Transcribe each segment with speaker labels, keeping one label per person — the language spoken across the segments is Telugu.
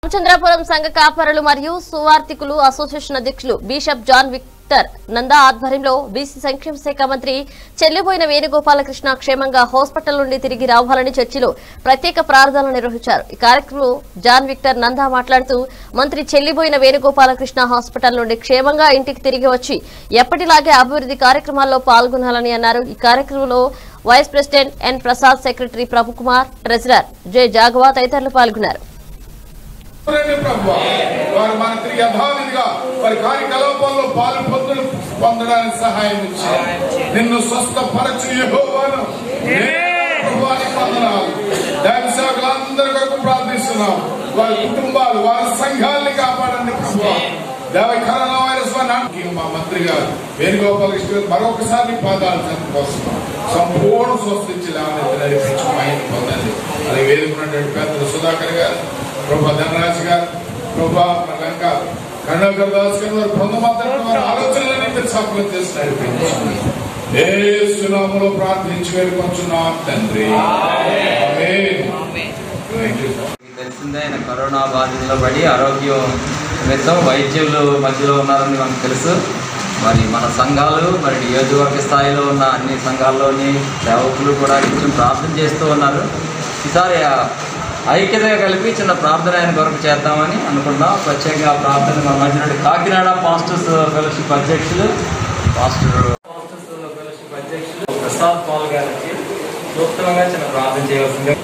Speaker 1: రామచంద్రపురం సంఘ కాపరులు మరియు సువార్థికులు అసోసియేషన్ అధ్యక్షులు బిషప్ జాన్ విక్టర్ నందా ఆధ్వర్యంలో బీసీ సంక్షేమ శాఖ మంత్రి చెల్లిపోయిన వేణుగోపాలకృష్ణ క్షేమంగా హాస్పిటల్ నుండి తిరిగి రావాలని చర్చిలో ప్రత్యేక ప్రార్థనలు నిర్వహించారు ఈ కార్యక్రమంలో జాన్ విక్టర్ నందా మాట్లాడుతూ మంత్రి చెల్లిపోయిన వేణుగోపాలకృష్ణ హాస్పిటల్ నుండి క్షేమంగా ఇంటికి తిరిగి వచ్చి ఎప్పటిలాగే అభివృద్ధి కార్యక్రమాల్లో పాల్గొనాలని అన్నారు ఈ కార్యక్రమంలో vice president N Prasad secretary Prabhukumar treasurer J జాగవా తదితరులు పాల్గొన్నారు
Speaker 2: రండి ప్రభు వారు మన తిరిగి యథావిధిగా వారి కార్యకలాపాల్లో పాలు పొందడం పొందడానికి సహాయం ఇచ్చి నిన్ను స్వస్థపరచు యెహోవాను ప్రభువానికి వందనాలు దైవ సేవకులందరి కొరకు ప్రార్థిస్తున్నాం వారి కుటుంబాలు వారి సంఘాలని కాపాడండి ప్రభు దేవ కరోనా వైరస్ వారిని మా మంత్రి గారు వేణుగోపాలకృష్ణ గారు మరొకసారి నీ పాదాలు చంపుకొస్తున్నాం సంపూర్ణ స్వస్థించి లేవనెత్తి నడిపించి మహిళ పొందండి అది వేదుకున్నటువంటి పెద్దలు సుధాకర్ గారు ప్రభా ధనరాజ్ గారు ప్రభా కనుక కరుణాకర్ దాస్ గారు వారి బృందమంతా వారి ఆలోచనలన్నీ మీరు సఫలం చేసి నడిపించండి ఏ సునామలో ప్రార్థించి వేడుకొంచున్నాం తండ్రి ఆమేన్. Thank you.
Speaker 3: మీకు తెలిసిందే ఆయన కరోనా బాధితుల్లో పడి ఆరోగ్యం నిమిత్తం వైద్యులు మధ్యలో ఉన్నారని మనకు తెలుసు మరి మన సంఘాలు మరి నియోజకవర్గ స్థాయిలో ఉన్న అన్ని సంఘాల్లోని సేవకులు కూడా కొంచెం ప్రార్థన చేస్తూ ఉన్నారు ఈసారి ఆ ఐక్యతగా కలిపి చిన్న ప్రార్థన ఆయన కొరకు చేద్దామని అనుకున్నాం ప్రత్యేకంగా ఆ ప్రార్థన మన మధ్య నుండి కాకినాడ పాస్టర్స్ ఫెలోషిప్ అధ్యక్షులు పాస్టర్ పాస్టర్స్ ఫెలోషిప్ అధ్యక్షులు ప్రసాద్ పాల్ గారికి క్లుప్తంగా చిన్న ప్రార్థన చేయవలసిందే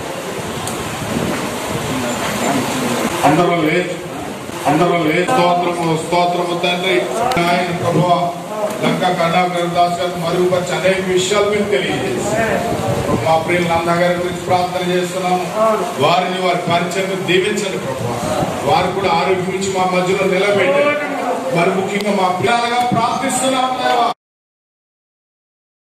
Speaker 2: అందరూ లేదు అందరూ లేదు స్తోత్రము స్తోత్రము తండ్రి ఆయన ప్రభు లంక కరుణాకర్ దాస్ గారు మరుగుపరిచి అనేక విషయాలు మీకు తెలియజేసి మా ప్రియులు నందా గారి గురించి ప్రార్థన చేస్తున్నాము వారిని వారి పరిచయం దీవించండి ప్రభు వారు కూడా ఆరోగ్యం నుంచి మా మధ్యలో నిలబెట్టండి మరి ముఖ్యంగా మా పిల్లలుగా ప్రార్థిస్తున్నాము దేవా